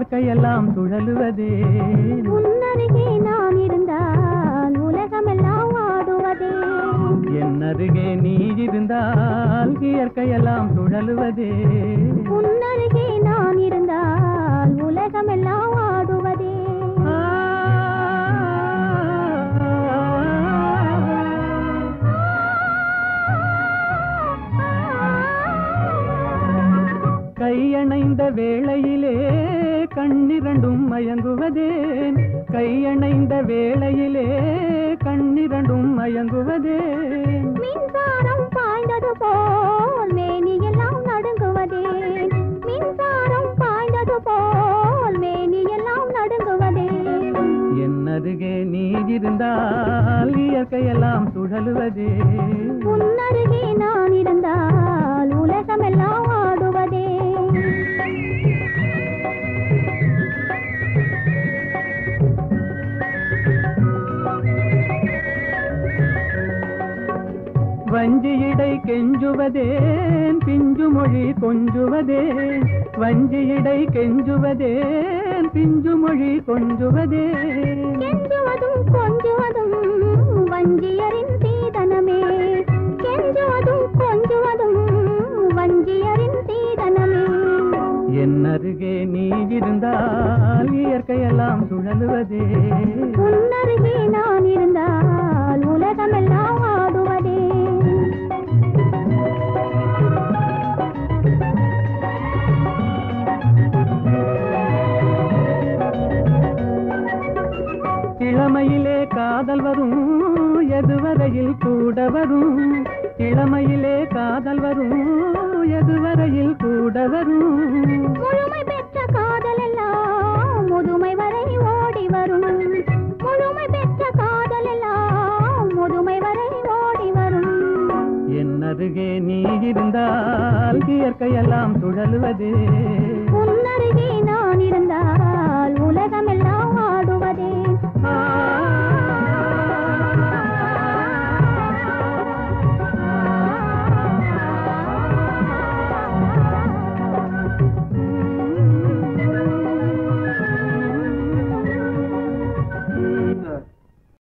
இயற்கையெல்லாம் சுழலுவதே உன்னருகே நான் இருந்தால் உலகமெல்லாம் ஆடுவதே என் அருகே நீ இருந்தால் இயற்கையெல்லாம் சுழலுவதே உன்னருகே நான் இருந்தால் உலகமெல்லாம் ஆடுவதே கையணைந்த வேளையிலே கண்ணிரண்டும் மயங்குவதேன் கையணைந்த வேளையிலே கண்ணிரண்டும் மயங்குவதேன் மின்சாரம் பாய்ந்தது போல் மேனியெல்லாம் நடுங்குவதே மின்சாரம் பாய்ந்தது போல் மேனியெல்லாம் நடுங்குவதே என் அருகே நீ இருந்தால் இயற்கையெல்லாம் சுழலுவதே உன்னருகே நான் இருந்தால் உலகமெல்லாம் ஆடுவதே வஞ்சியிடை கெஞ்சுவதேன் பிஞ்சு மொழி கொஞ்சுவதேன் வஞ்சியிடை கெஞ்சுவதேன் பிஞ்சு மொழி கொஞ்சுவதேன் கெஞ்சுவதும் கொஞ்சுவதும் வஞ்சியரின் சீதனமே கெஞ்சுவதும் கொஞ்சுவதும் வஞ்சியரின் சீதனமே என் அருகே நீ இருந்தால் இயற்கையெல்லாம் சுழலுவதே உன்னருகே நான் இருந்தால் உலகமெல்லாம் ஆடுவதே இளமையிலே காதல் வரும் எதுவரையில் கூட வரும் இளமையிலே காதல் வரும் எதுவரையில் கூட வரும் முழுமை பெற்ற காதல் எல்லாம் முதுமை வரை ஓடி வரும் முழுமை பெற்ற காதல் எல்லாம் முதுமை வரை ஓடி வரும் என் அருகே நீ இருந்தால் இயற்கையெல்லாம் சுழலுவதே